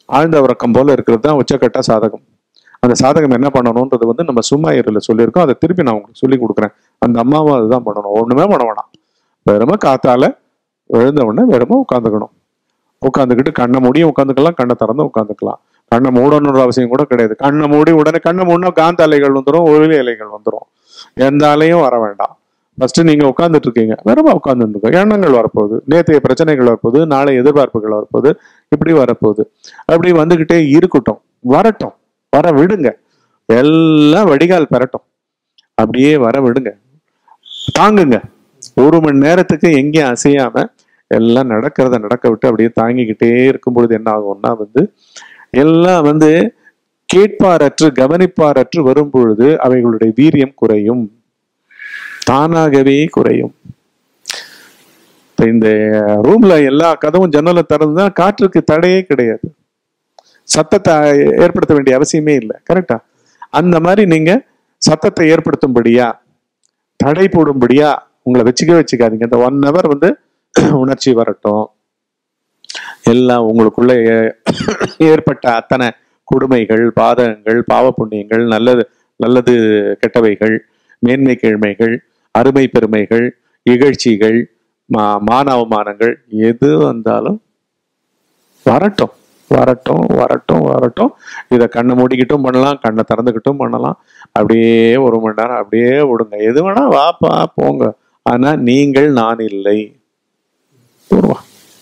ஆழ்ந்த உறக்கம் போல இருக்கிறது தான் உச்சக்கட்ட சாதகம் அந்த சாதகம் என்ன பண்ணணும்ன்றது வந்து நம்ம சும்மா இருல சொல்லியிருக்கோம் அதை திருப்பி நான் உங்களுக்கு சொல்லி கொடுக்குறேன் அந்த அம்மாவும் அதுதான் பண்ணணும் ஒண்ணுமே பண்ண வேணாம் வெறும காத்தால எழுந்த உடனே வெறும உட்காந்துக்கணும் உட்காந்துக்கிட்டு கண்ணை மூடியும் உட்காந்துக்கலாம் கண்ணை திறந்து உட்காந்துக்கலாம் கண்ணை மூடணுன்ற அவசியம் கூட கிடையாது கண்ணை மூடி உடனே கண்ணை மூடினா காந்த அலைகள் வந்துடும் ஒளி அலைகள் வந்துடும் எந்த அலையும் வர வேண்டாம் ஃபர்ஸ்ட் நீங்க உட்காந்துட்டு இருக்கீங்க வெறும உட்காந்துருக்கோம் எண்ணங்கள் வரப்போகுது நேற்றைய பிரச்சனைகள் வரப்போகுது நாளை எதிர்பார்ப்புகள் வரப்போகுது இப்படி வரப்போகுது அப்படி வந்துகிட்டே இருக்கட்டும் வரட்டும் வர விடுங்க எல்லாம் வடிகால் பெறட்டும் அப்படியே வர விடுங்க தாங்குங்க ஒரு மணி நேரத்துக்கு எங்கேயும் அசையாம எல்லாம் நடக்கிறத நடக்க விட்டு அப்படியே தாங்கிக்கிட்டே இருக்கும் பொழுது என்ன ஆகும்னா வந்து எல்லாம் வந்து கேட்பாரற்று கவனிப்பாரற்று வரும் பொழுது அவைகளுடைய வீரியம் குறையும் தானாகவே குறையும் இப்ப இந்த ரூம்ல எல்லா கதவும் ஜன்னலும் திறந்துதான் காற்றுக்கு தடையே கிடையாது சத்தத்தை ஏற்படுத்த வேண்டிய அவசியமே இல்லை கரெக்டா அந்த மாதிரி நீங்க சத்தத்தை ஏற்படுத்தும்படியா தடை போடும்படியா உங்களை வச்சுக்க வச்சுக்காதீங்க இந்த ஒன் ஹவர் வந்து உணர்ச்சி வரட்டும் எல்லாம் உங்களுக்குள்ள ஏ- ஏற்பட்ட அத்தனை கொடுமைகள் பாதகங்கள் பாவ புண்ணியங்கள் நல்லது நல்லது கெட்டவைகள் மேன்மை கீழ்மைகள் அருமை பெருமைகள் இகழ்ச்சிகள் மா மான அவமானங்கள் எது வந்தாலும் வரட்டும் வரட்டும் வரட்டும் வரட்டும் இதை கண்ணை மூடிக்கிட்டும் பண்ணலாம் கண்ணை திறந்துக்கிட்டும் பண்ணலாம் அப்படியே ஒரு மணி நேரம் அப்படியே விடுங்க எது வேணா வாப்பா போங்க ஆனா நீங்கள் நான் இல்லை தூரம் வா.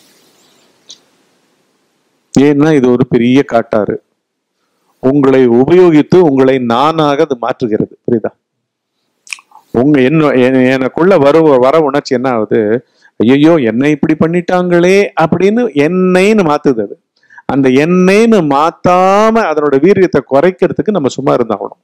ஏன்னா இது ஒரு பெரிய காட்டாறு உங்களை உபயோகித்து உங்களை நானாக அது மாற்றுகிறது புரியுதா உங்க என்ன என- எனக்குள்ள வர வர உணர்ச்சி என்ன ஆகுது ஐயோ என்னை இப்படி பண்ணிட்டாங்களே அப்படின்னு என்னைன்னு மாத்துது அது அந்த என்னைன்னு மாத்தாம அதனோட வீரியத்தை குறைக்கிறதுக்கு நம்ம சும்மா இருந்தாகணும்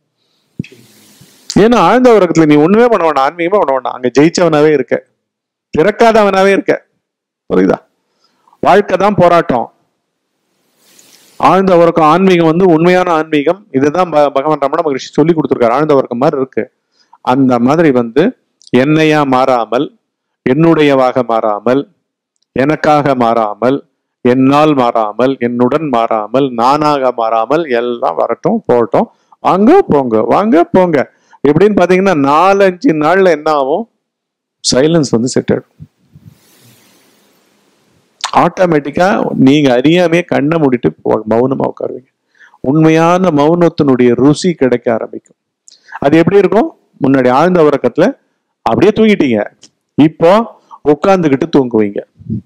ஏன்னா ஆழ்ந்த உறக்கத்துல நீ ஒண்ணுமே பண்ண வேணாம் ஆன்மீகமே பண்ண வேணாம் அங்க ஜெயிச்சவனாவே இருக்க பிறக்காதவனாவே இருக்க புரியுதா வாழ்க்கை தான் போராட்டம் ஆழ்ந்த உறக்கம் ஆன்மீகம் வந்து உண்மையான ஆன்மீகம் இதுதான் ப- பகவான் ரமண மகரிஷி சொல்லி கொடுத்துருக்காரு ஆழ்ந்த உறக்கம் மாதிரி இருக்கு அந்த மாதிரி வந்து என்னையா மாறாமல் என்னுடையவாக மாறாமல் எனக்காக மாறாமல் என்னால் மாறாமல் என்னுடன் மாறாமல் நானாக மாறாமல் எல்லாம் வரட்டும் போகட்டும் வாங்க போங்க வாங்க போங்க எப்படின்னு பாத்தீங்கன்னா நாலஞ்சு நாள்ல என்ன ஆகும் சைலன்ஸ் வந்து செட் ஆயிடும் ஆட்டோமேட்டிக்கா நீங்க அறியாமே கண்ணை மூடிட்டு போ- மௌனமா உட்காருவீங்க உண்மையான மௌனத்தினுடைய ருசி கிடைக்க ஆரம்பிக்கும் அது எப்படி இருக்கும் முன்னாடி ஆழ்ந்த உறக்கத்துல அப்படியே தூங்கிட்டீங்க இப்போ உட்கார்ந்துகிட்டு தூங்குவீங்க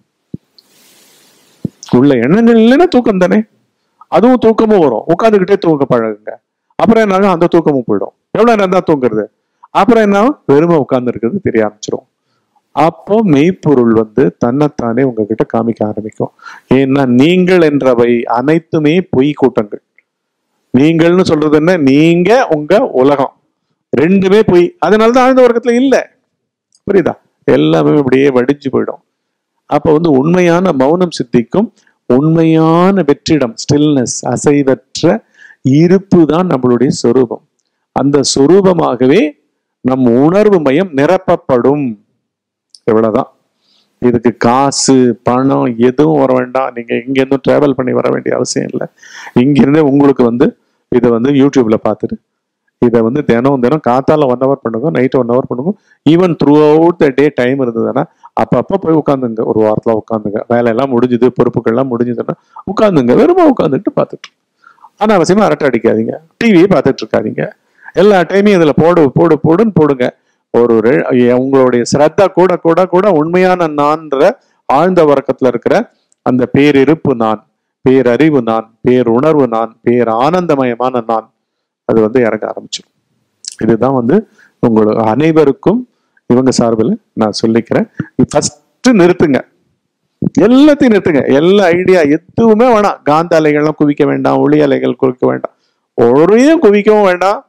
உள்ள எண்ணங்கள் இல்லைன்னா தூக்கம் தானே அதுவும் தூக்கமும் வரும் உட்காந்துக்கிட்டே தூங்க பழகுங்க அப்புறம் என்ன ஆகும்? அந்த தூக்கமும் போயிடும் எவ்வளவு நேரம் தான் தூங்குறது அப்புறம் என்ன ஆகும்? வெறுமை உட்கார்ந்து இருக்கிறது தெரிய ஆரம்பிச்சிடும் அப்போ மெய்ப்பொருள் வந்து தன்னைத்தானே உங்ககிட்ட காமிக்க ஆரம்பிக்கும் ஏன்னா நீங்கள் என்றவை அனைத்துமே பொய் கூட்டங்கள் நீங்கள்னு சொல்றது என்ன நீங்க உங்க உலகம் ரெண்டுமே பொய் அதனாலதான் ஆழ்ந்த வர்க்கத்துல இல்ல புரியுதா எல்லாமே இப்படியே வடிஞ்சு போயிடும் அப்ப வந்து உண்மையான மௌனம் சித்திக்கும் உண்மையான வெற்றிடம் ஸ்டில்னஸ் அசைவற்ற இருப்பு தான் நம்மளுடைய சொரூபம் அந்த சொரூபமாகவே நம் உணர்வு மையம் நிரப்பப்படும் இவ்வளவுதான் இதுக்கு காசு பணம் எதுவும் வர வேண்டாம் நீங்க இங்க இருந்தும் டிராவல் பண்ணி வர வேண்டிய அவசியம் இல்லை இங்கிருந்தே உங்களுக்கு வந்து இதை வந்து யூடியூப்ல பார்த்துட்டு இதை வந்து தினம் தினம் காத்தால ஒன் ஹவர் பண்ணுங்க நைட் ஒன் ஹவர் பண்ணுங்க even throughout the day time இருந்ததுன்னா அப்பப்போ போய் உட்காந்துங்க ஒரு வாரத்துல உட்காந்துங்க வேலையெல்லாம் முடிஞ்சுது பொறுப்புகள்லாம் முடிஞ்சதுன்னா உட்காந்துங்க வெறுமா உட்காந்துட்டு பார்த்துட்டு அனாவசியமா அரட்டை அடிக்காதீங்க டிவியை பார்த்துட்டு இருக்காதீங்க எல்லா டைமையும் இதுல போடு போடு போடுன்னு போடுங்க ஒரு ரெ- உங்களுடைய சிரத்தா கூட கூட கூட உண்மையான நான்ற ஆழ்ந்த உறக்கத்துல இருக்கிற அந்த பேரிருப்பு நான் பேரறிவு நான் பேருணர்வு நான் பேர் ஆனந்தமயமான நான் அது வந்து இறங்க ஆரம்பிச்சிடும் இதுதான் வந்து உங்களுக்கு அனைவருக்கும் இவங்க சார்பில் நான் சொல்லிக்கிறேன் ஃபர்ஸ்ட் நிறுத்துங்க எல்லாத்தையும் நிறுத்துங்க எல்லா ஐடியா எதுவுமே வேணாம் காந்த அலைகள்லாம் குவிக்க வேண்டாம் ஒளி அலைகள் குவிக்க வேண்டாம் ஒரையும் குவிக்கவும் வேண்டாம்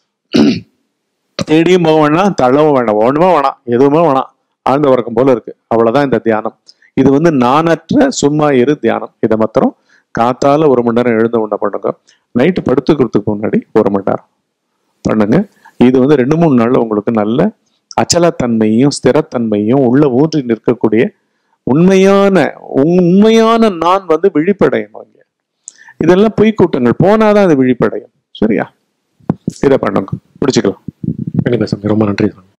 தேடியும் போக வேண்டாம் தள்ளவும் வேண்டாம் ஒண்ணுமே வேணாம் எதுவுமே வேணாம் ஆழ்ந்த உறக்கம் போல இருக்கு அவ்வளவுதான் இந்த தியானம் இது வந்து நானற்ற சும்மா இரு தியானம் இதை மாத்திரம் காத்தால ஒரு மணி நேரம் எழுந்த உண்டை பண்ணுங்க நைட்டு படுத்துக்கிறதுக்கு முன்னாடி ஒரு மணி நேரம் பண்ணுங்க இது வந்து ரெண்டு மூணு நாள்ல உங்களுக்கு நல்ல அச்சலத்தன்மையும் ஸ்திரத்தன்மையும் உள்ள ஊன்றி நிற்கக்கூடிய உண்மையான உண்மையான நான் வந்து விழிப்படையணும் இங்க இதெல்லாம் பொய் கூட்டங்கள் போனாதான் அது விழிப்படையும் சரியா இதை பண்ணுங்க பிடிச்சிக்கலாம் கண்டிப்பா சாமி ரொம்ப நன்றி சாமி